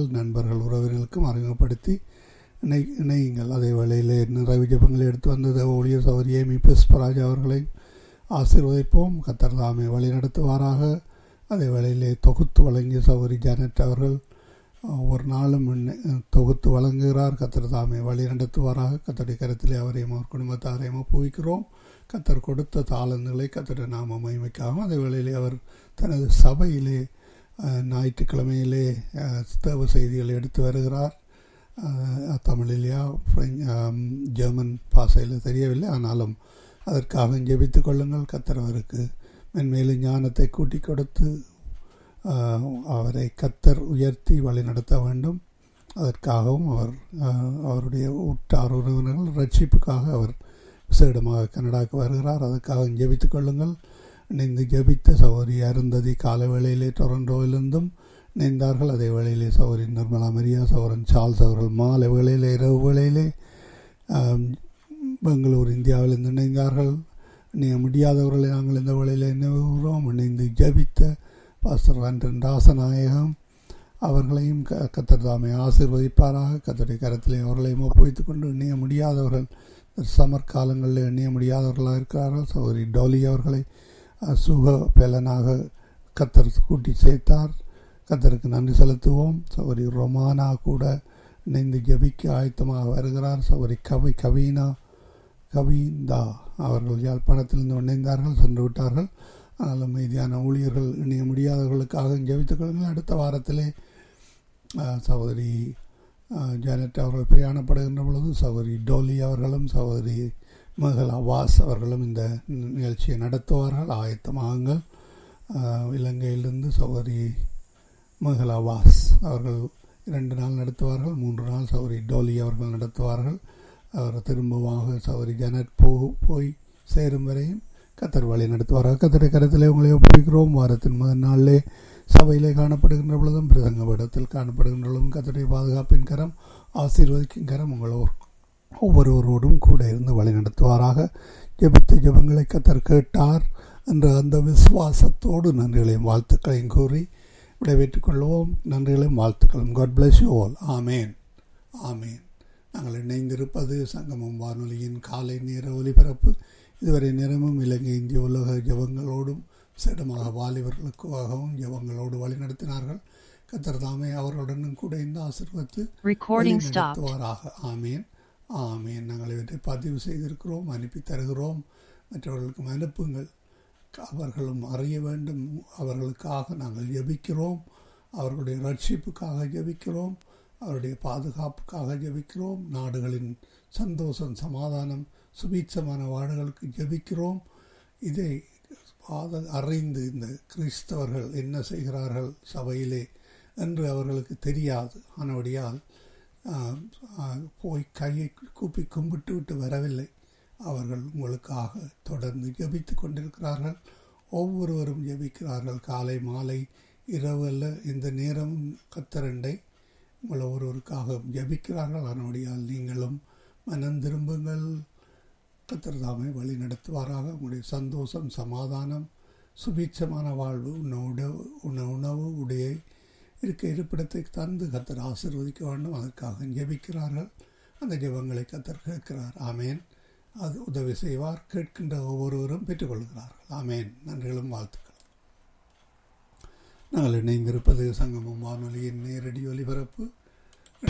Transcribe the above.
நண்பர்கள் உறவினர்களுக்கும் அறிமுகப்படுத்தி இணை இணையுங்கள் அதே வேளையிலே நிறைவு ஜெபங்களை எடுத்து வந்தது ஊழியர் சௌரி ஏமி புஷ்பராஜ் அவர்களை ஆசீர்வதிப்போம் கத்தர் தாமே வழி நடத்துவாராக அதே வேளையிலே தொகுத்து வழங்கிய சௌரி ஜானட் அவர்கள் ஒரு நாளும் தொகுத்து வழங்குகிறார் கத்தர் தாமே வழி நடத்துவாராக கத்தருடைய கருத்திலே அவரையும் அவர் குடும்பத்தாரையும் ஒப்புவிக்கிறோம் கத்தர் கொடுத்த தாளந்துகளை கத்தருடைய நாம மகிமைக்காகவும் அதே வேளையிலே அவர் தனது சபையிலே ஞாயிற்றுக்கிழமையிலே தேவ செய்திகளை எடுத்து வருகிறார் தமிழிலேயா ஜெர்மன் பாஷையில் தெரியவில்லை ஆனாலும் அதற்காக ஜெபித்து கொள்ளுங்கள் கத்தர் அவருக்கு மென்மேலும் ஞானத்தை கூட்டி கொடுத்து அவரை கத்தர் உயர்த்தி வழி நடத்த வேண்டும் அதற்காகவும் அவர் அவருடைய உற்றார் உறவினர்கள் ரட்சிப்புக்காக அவர் விசேடமாக கனடாக்கு வருகிறார் அதற்காக ஜெபித்து கொள்ளுங்கள் இணைந்து ஜெபித்த சௌரி அருந்ததி கால வேளையிலே டொரண்டோவிலிருந்தும் இணைந்தார்கள் அதே வேளையிலே சௌரி நிர்மலா மரியா சௌரன் சார்ல்ஸ் அவர்கள் மாலை வேளையிலே இரவு வேளையிலே பெங்களூர் இந்தியாவிலிருந்து இணைந்தார்கள் இணைய முடியாதவர்களை நாங்கள் இந்த வேளையில் நினைவுகிறோம் இணைந்து ஜபித்த பாஸ்டர் அன்றன் ராசநாயகம் அவர்களையும் க கத்தர் தாமை ஆசிர்வதிப்பாராக கத்தருடைய கரத்திலே அவர்களையும் ஒப்புவித்துக் கொண்டு இணைய முடியாதவர்கள் சமர் காலங்களில் இணைய முடியாதவர்களாக இருக்கிறார்கள் சௌரி டோலி அவர்களை சுக பலனாக கத்தர் கூட்டி சேர்த்தார் கத்தருக்கு நன்றி செலுத்துவோம் சௌரி ரொமானா கூட இணைந்து ஜபிக்க ஆயத்தமாக வருகிறார் சௌரி கவி கவீனா கவிந்தா அவர்கள் யாழ்ப்பாணத்திலிருந்து இணைந்தார்கள் சென்று விட்டார்கள் ஆனாலும் மீதியான ஊழியர்கள் இணைய முடியாதவர்களுக்காக ஜெபித்துக் கொள்ளுங்கள் அடுத்த வாரத்திலே சகோதரி ஜானட் அவர்கள் பிரயாணப்படுகின்ற பொழுது சகோதரி டோலி அவர்களும் சகோதரி மகளா வாஸ் அவர்களும் இந்த நிகழ்ச்சியை நடத்துவார்கள் ஆயத்தமாகுங்கள் இலங்கையிலிருந்து சகோதரி மகளா வாஸ் அவர்கள் இரண்டு நாள் நடத்துவார்கள் மூன்று நாள் சௌரி டோலி அவர்கள் நடத்துவார்கள் அவர் திரும்பமாக சௌரி ஜனட் போ போய் சேரும் வரையும் கத்தர் வழி நடத்துவார்கள் கத்தரை கருத்திலே உங்களை ஒப்புவிக்கிறோம் வாரத்தின் முதல் நாளிலே சபையிலே காணப்படுகின்ற பொழுதும் பிரசங்க படத்தில் காணப்படுகின்ற பொழுதும் கத்தருடைய பாதுகாப்பின் கரம் ஆசீர்வதிக்கும் கரம் உங்களோர் ஒவ்வொருவரோடும் கூட இருந்து வழி நடத்துவாராக ஜெபித்த ஜெபங்களை கத்தர் கேட்டார் என்ற அந்த விசுவாசத்தோடு நன்றிகளையும் வாழ்த்துக்களையும் கூறி விடைபெற்றுக் கொள்வோம் நன்றிகளையும் வாழ்த்துக்களும் God bless you all amen amen நாங்கள் இணைந்திருப்பது சங்கமம் வானொலியின் காலை நேர ஒலிபரப்பு இதுவரை நேரமும் இலங்கை இந்திய உலக ஜபங்களோடும் சிடமாக வாலிபர்களுக்காகவும் ஜபங்களோடு வழிநடத்தினார்கள் கத்தர் தாமே அவர்களுடனும் கூட இந்த ஆசிர்வத்து நடத்துவாராக ஆமேன் ஆமேன் நாங்கள் இவற்றை பதிவு செய்திருக்கிறோம் அனுப்பி தருகிறோம் மற்றவர்களுக்கும் அனுப்புங்கள் அவர்களும் அறிய வேண்டும் அவர்களுக்காக நாங்கள் ஜபிக்கிறோம் அவர்களுடைய ரட்சிப்புக்காக ஜபிக்கிறோம் அவருடைய பாதுகாப்புக்காக ஜபிக்கிறோம் நாடுகளின் சந்தோஷம் சமாதானம் சுபீட்சமான வாடுகளுக்கு ஜபிக்கிறோம் இதை அறிந்து இந்த கிறிஸ்தவர்கள் என்ன செய்கிறார்கள் சபையிலே என்று அவர்களுக்கு தெரியாது ஆனபடியால் போய் கையை கூப்பி கும்பிட்டு விட்டு வரவில்லை அவர்கள் உங்களுக்காக தொடர்ந்து ஜபித்து கொண்டிருக்கிறார்கள் ஒவ்வொருவரும் ஜபிக்கிறார்கள் காலை மாலை இரவு அல்ல இந்த நேரமும் கத்தரண்டை உங்களை ஒருவருக்காக ஜபிக்கிறார்கள் அதனுடையால் நீங்களும் மனம் திரும்புங்கள் கத்திரதாமை வழி நடத்துவாராக உங்களுடைய சந்தோஷம் சமாதானம் சுபீட்சமான வாழ்வு உணவு உண உணவு உடைய இருக்க இருப்பிடத்தை தந்து கத்தர் ஆசிர்வதிக்க வேண்டும் அதற்காக ஜெபிக்கிறார்கள் அந்த ஜெபங்களை கத்தர் கேட்கிறார் ஆமேன் அது உதவி செய்வார் கேட்கின்ற ஒவ்வொருவரும் பெற்றுக்கொள்கிறார்கள் ஆமேன் நன்றிகளும் வாழ்த்துக்கள் நாங்கள் இணைந்திருப்பது சங்கமம் வானொலியின் நேரடி ஒலிபரப்பு